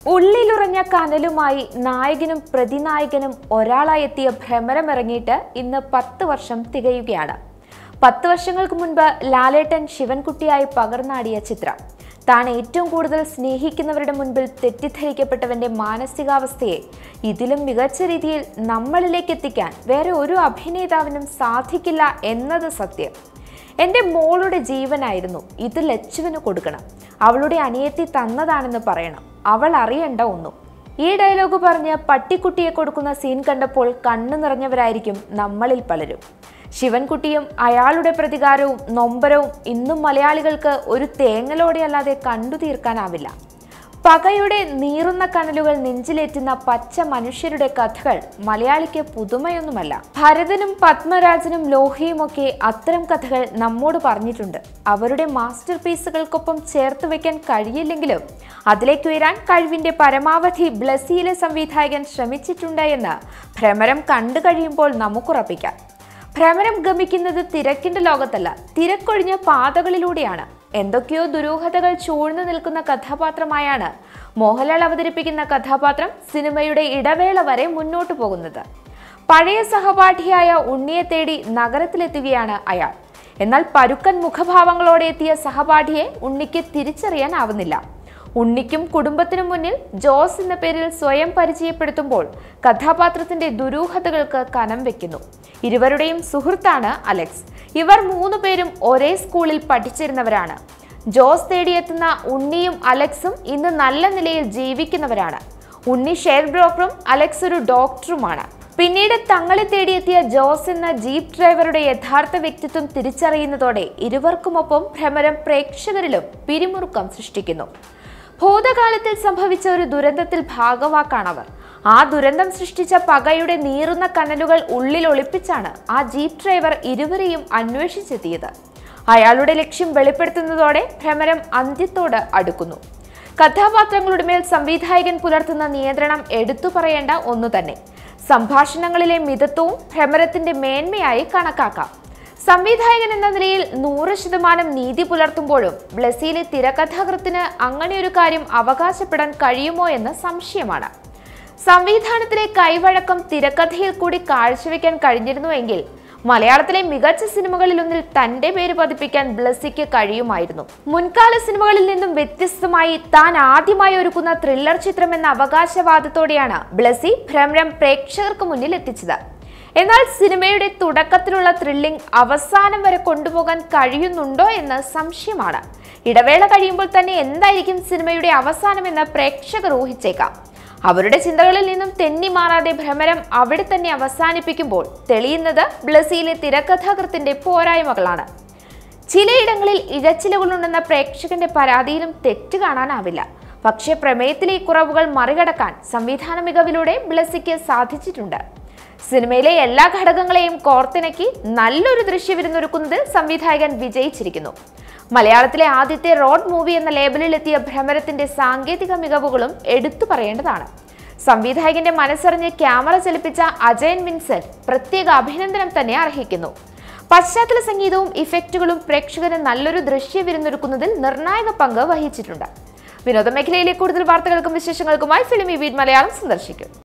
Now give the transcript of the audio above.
ഉള്ളിലുറഞ്ഞ കനലുമായി നായകനും പ്രതിനായകനും ഒരാളായി എത്തിയ ഭ്രമരമിറങ്ങിയിട്ട് ഇന്ന് പത്ത് വർഷം തികയുകയാണ് പത്ത് വർഷങ്ങൾക്ക് മുൻപ് ലാലേട്ടൻ ശിവൻകുട്ടിയായി പകർന്നാടിയ ചിത്രം താൻ ഏറ്റവും കൂടുതൽ സ്നേഹിക്കുന്നവരുടെ മുൻപിൽ തെറ്റിദ്ധരിക്കപ്പെട്ടവന്റെ മാനസികാവസ്ഥയെ ഇതിലും മികച്ച രീതിയിൽ നമ്മളിലേക്ക് എത്തിക്കാൻ വേറെ ഒരു അഭിനേതാവിനും സാധിക്കില്ല എന്നത് സത്യം എൻ്റെ മോളുടെ ജീവനായിരുന്നു ഇത് ലച്ചുവിന് കൊടുക്കണം അവളുടെ അനിയത്തി തന്നതാണെന്ന് പറയണം അവൾ അറിയണ്ട ഒന്നും ഈ ഡയലോഗ് പറഞ്ഞ് പട്ടിക്കുട്ടിയെ കൊടുക്കുന്ന സീൻ കണ്ടപ്പോൾ കണ്ണു നിറഞ്ഞവരായിരിക്കും നമ്മളിൽ പലരും ശിവൻകുട്ടിയും അയാളുടെ പ്രതികാരവും നൊമ്പരവും ഇന്നും മലയാളികൾക്ക് ഒരു തേങ്ങലോടെ അല്ലാതെ കണ്ടു തീർക്കാനാവില്ല പകയുടെ നീറുന്ന കനലുകൾ നെഞ്ചിലേറ്റുന്ന പച്ച മനുഷ്യരുടെ കഥകൾ മലയാളിക്ക് പുതുമയൊന്നുമല്ല ഭരതനും പത്മരാജനും ലോഹിയുമൊക്കെ അത്തരം കഥകൾ നമ്മോട് പറഞ്ഞിട്ടുണ്ട് അവരുടെ മാസ്റ്റർ പീസുകൾക്കൊപ്പം ചേർത്ത് വെക്കാൻ കഴിയില്ലെങ്കിലും അതിലേക്ക് ഉയരാൻ കഴിവിന്റെ പരമാവധി ബ്ലസിയിലെ സംവിധായകൻ ശ്രമിച്ചിട്ടുണ്ട് എന്ന് ഭ്രമരം കണ്ടു കഴിയുമ്പോൾ നമുക്കുറപ്പിക്കാം ഭ്രമരം ഗമിക്കുന്നത് തിരക്കിന്റെ ലോകത്തല്ല തിരക്കൊഴിഞ്ഞ പാതകളിലൂടെയാണ് എന്തൊക്കെയോ ദുരൂഹതകൾ ചൂഴ്ന്നു നിൽക്കുന്ന കഥാപാത്രമായാണ് മോഹൻലാൽ അവതരിപ്പിക്കുന്ന കഥാപാത്രം സിനിമയുടെ ഇടവേള വരെ മുന്നോട്ടു പോകുന്നത് പഴയ സഹപാഠിയായ ഉണ്ണിയെ തേടി നഗരത്തിലെത്തുകയാണ് അയാൾ എന്നാൽ പരുക്കൻ മുഖഭാവങ്ങളോടെ എത്തിയ സഹപാഠിയെ ഉണ്ണിക്ക് തിരിച്ചറിയാനാവുന്നില്ല ഉണ്ണിക്കും കുടുംബത്തിനും മുന്നിൽ ജോസ് എന്ന പേരിൽ സ്വയം പരിചയപ്പെടുത്തുമ്പോൾ കഥാപാത്രത്തിന്റെ ദുരൂഹതകൾക്ക് കനം വെക്കുന്നു ഇരുവരുടെയും സുഹൃത്താണ് അലക്സ് ഇവർ മൂന്നു പേരും ഒരേ സ്കൂളിൽ പഠിച്ചിരുന്നവരാണ് ജോസ് തേടിയെത്തുന്ന ഉണ്ണിയും അലക്സും ഇന്ന് നല്ല നിലയിൽ ജീവിക്കുന്നവരാണ് ഉണ്ണി ഷെയർ ബ്രോക്കറും അലക്സ് ഒരു ഡോക്ടറുമാണ് പിന്നീട് തങ്ങളെ തേടിയെത്തിയ ജോസ് എന്ന ജീപ്പ് ഡ്രൈവറുടെ യഥാർത്ഥ വ്യക്തിത്വം തിരിച്ചറിയുന്നതോടെ ഇരുവർക്കുമൊപ്പം ഭ്രമരം പ്രേക്ഷകരിലും പിരിമുറുക്കം സൃഷ്ടിക്കുന്നു ഭൂതകാലത്തിൽ സംഭവിച്ച ഒരു ദുരന്തത്തിൽ ഭാഗവാക്കാണവർ ആ ദുരന്തം സൃഷ്ടിച്ച പകയുടെ നീറുന്ന കനലുകൾ ഉള്ളിൽ ഒളിപ്പിച്ചാണ് ആ ജീപ്പ് ഡ്രൈവർ ഇരുവരെയും അന്വേഷിച്ചെത്തിയത് അയാളുടെ ലക്ഷ്യം വെളിപ്പെടുത്തുന്നതോടെ ഭ്രമരം അന്ത്യത്തോട് അടുക്കുന്നു കഥാപാത്രങ്ങളുടെ മേൽ സംവിധായകൻ പുലർത്തുന്ന നിയന്ത്രണം എടുത്തു പറയേണ്ട ഒന്നു തന്നെ സംഭാഷണങ്ങളിലെ മിതത്വവും ഭ്രമരത്തിന്റെ മേന്മയായി കണക്കാക്കാം സംവിധായകൻ എന്ന നിലയിൽ നൂറ് ശതമാനം നീതി പുലർത്തുമ്പോഴും ബ്ലസിയിലെ തിരക്കഥാകൃത്തിന് അങ്ങനെയൊരു കാര്യം അവകാശപ്പെടാൻ കഴിയുമോ എന്ന് സംശയമാണ് സംവിധാനത്തിലെ കൈവഴക്കം തിരക്കഥയിൽ കൂടി കാഴ്ചവെക്കാൻ കഴിഞ്ഞിരുന്നുവെങ്കിൽ മലയാളത്തിലെ മികച്ച സിനിമകളിലൊന്നിൽ തന്റെ പേര് പതിപ്പിക്കാൻ ബ്ലസ്സിക്ക് കഴിയുമായിരുന്നു മുൻകാല സിനിമകളിൽ നിന്നും വ്യത്യസ്തമായി താൻ ആദ്യമായി ഒരുക്കുന്ന ത്രില്ലർ ചിത്രം എന്ന അവകാശവാദത്തോടെയാണ് ബ്ലസ്സി ഭ്രമരം പ്രേക്ഷകർക്ക് മുന്നിൽ എത്തിച്ചത് എന്നാൽ സിനിമയുടെ തുടക്കത്തിലുള്ള ത്രില്ലിംഗ് അവസാനം വരെ കൊണ്ടുപോകാൻ കഴിയുന്നുണ്ടോ എന്ന് സംശയമാണ് ഇടവേള കഴിയുമ്പോൾ തന്നെ എന്തായിരിക്കും സിനിമയുടെ അവസാനമെന്ന് പ്രേക്ഷകർ ഊഹിച്ചേക്കാം അവരുടെ ചിന്തകളിൽ നിന്നും തെന്നി മാറാതെ ഭ്രമരം അവിടെ തന്നെ അവസാനിപ്പിക്കുമ്പോൾ തെളിയുന്നത് ബ്ലസിയിലെ തിരക്കഥാകൃത്തിന്റെ പോരായ്മകളാണ് ചിലയിടങ്ങളിൽ ഇഴച്ചിലുകളുണ്ടെന്ന പ്രേക്ഷകന്റെ പരാതിയിലും തെറ്റ് കാണാനാവില്ല പക്ഷേ പ്രമേയത്തിലെ ഈ കുറവുകൾ മറികടക്കാൻ സംവിധാന മികവിലൂടെ ബ്ലസിക്ക് സാധിച്ചിട്ടുണ്ട് സിനിമയിലെ എല്ലാ ഘടകങ്ങളെയും കോർത്തിണക്കി നല്ലൊരു ദൃശ്യവിരുന്നൊരുക്കുന്നതിൽ സംവിധായകൻ വിജയിച്ചിരിക്കുന്നു മലയാളത്തിലെ ആദ്യത്തെ റോഡ് മൂവി എന്ന ലേബലിലെത്തിയ ഭ്രമരത്തിന്റെ സാങ്കേതിക മികവുകളും എടുത്തു പറയേണ്ടതാണ് സംവിധായകന്റെ മനസ്സറിഞ്ഞ് ക്യാമറ ചലിപ്പിച്ച അജയൻ വിൻസെന്റ് പ്രത്യേക അഭിനന്ദനം തന്നെ അർഹിക്കുന്നു പശ്ചാത്തല സംഗീതവും ഇഫക്റ്റുകളും പ്രേക്ഷകന് നല്ലൊരു ദൃശ്യവിരുന്നൊരുക്കുന്നതിൽ നിർണായക പങ്ക് വഹിച്ചിട്ടുണ്ട് വിനോദ മേഖലയിലെ കൂടുതൽ വാർത്തകൾക്കും വിശേഷങ്ങൾക്കുമായി ഫിലിമി ബീറ്റ് മലയാളം സന്ദർശിക്കും